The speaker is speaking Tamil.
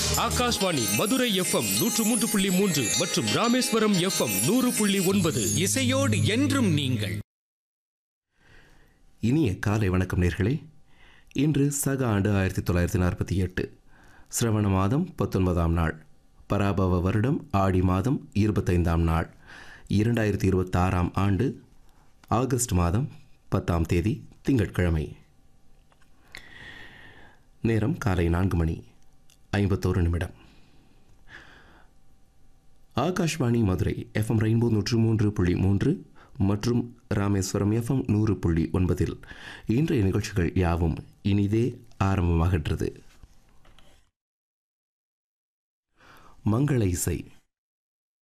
ஆகாஷ்வாணி மதுரை எஃப்எம் நூற்று மூன்று புள்ளி மூன்று மற்றும் ராமேஸ்வரம் எஃப்எம் நூறு புள்ளி ஒன்பது இசையோடு என்றும் நீங்கள் இனிய காலை வணக்கம் நேர்களே இன்று சக ஆண்டு ஆயிரத்தி தொள்ளாயிரத்தி நாற்பத்தி எட்டு சிரவண மாதம் பத்தொன்பதாம் நாள் பராபவ வருடம் ஆடி மாதம் இருபத்தைந்தாம் நாள் இரண்டாயிரத்தி இருபத்தாறாம் ஆண்டு ஆகஸ்ட் மாதம் பத்தாம் தேதி திங்கட்கிழமை நேரம் காலை நான்கு மணி ஐம்பத்தோரு நிமிடம் ஆகாஷ்வாணி மதுரை எஃப்எம் ரெயின்போ நூற்று மூன்று புள்ளி மூன்று மற்றும் ராமேஸ்வரம் எஃப்எம் நூறு புள்ளி ஒன்பதில் இன்றைய நிகழ்ச்சிகள் யாவும் இனிதே ஆரம்பமாகின்றது மங்கள இசை